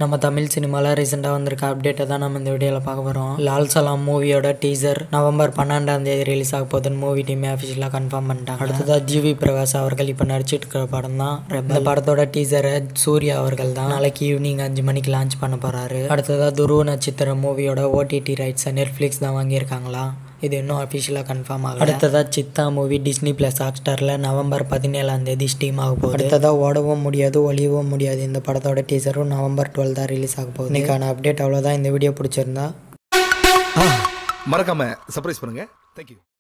நம்ம தமிழ் சினிமாவில் ரீசெண்டாக வந்திருக்க அப்டேட்டை தான் நம்ம இந்த வீடியோவில் பார்க்க போகிறோம் லால் சலாம் மூவியோட டீசர் நவம்பர் பன்னெண்டாம் தேதி ரிலீஸ் ஆக போகுதுன்னு மூவி டீமே அஃபிஷியலாக கன்ஃபார்ம் பண்ணிட்டாங்க அடுத்ததாக ஜிவி பிரகாஷ் அவர்கள் இப்போ நடிச்சிட்டு இருக்கிற படம் தான் இந்த படத்தோட டீசரை சூர்யா அவர்கள் தான் நாளைக்கு ஈவினிங் அஞ்சு மணிக்கு லான்ச் பண்ண போகிறாரு அடுத்ததாக துருவ நட்சத்திரம் மூவியோட ஓடிடி ரைட்ஸை நெட்ஃப்ளிக்ஸ் தான் வாங்கியிருக்காங்களா இது இன்னும் அஃபிஷியலாக கன்ஃபார்ம் ஆகல அடுத்ததாக சித்தா மூவி டிஸ்னி ப்ளஸ் ஹாட்ஸ்டாரில் நவம்பர் பதினேழாம் தேதி ஸ்டீம் ஆக போகுது அடுத்ததாக ஓடவும் முடியாது ஒளியவும் முடியாது இந்த படத்தோட டீசரும் நவம்பர் டுவெல் தான் ரிலீஸ் ஆக போகுது இன்னைக்கான அப்டேட் அவ்வளோதான் இந்த வீடியோ பிடிச்சிருந்தா மறக்காம சர்ப்ரைஸ் பண்ணுங்க தேங்க்யூ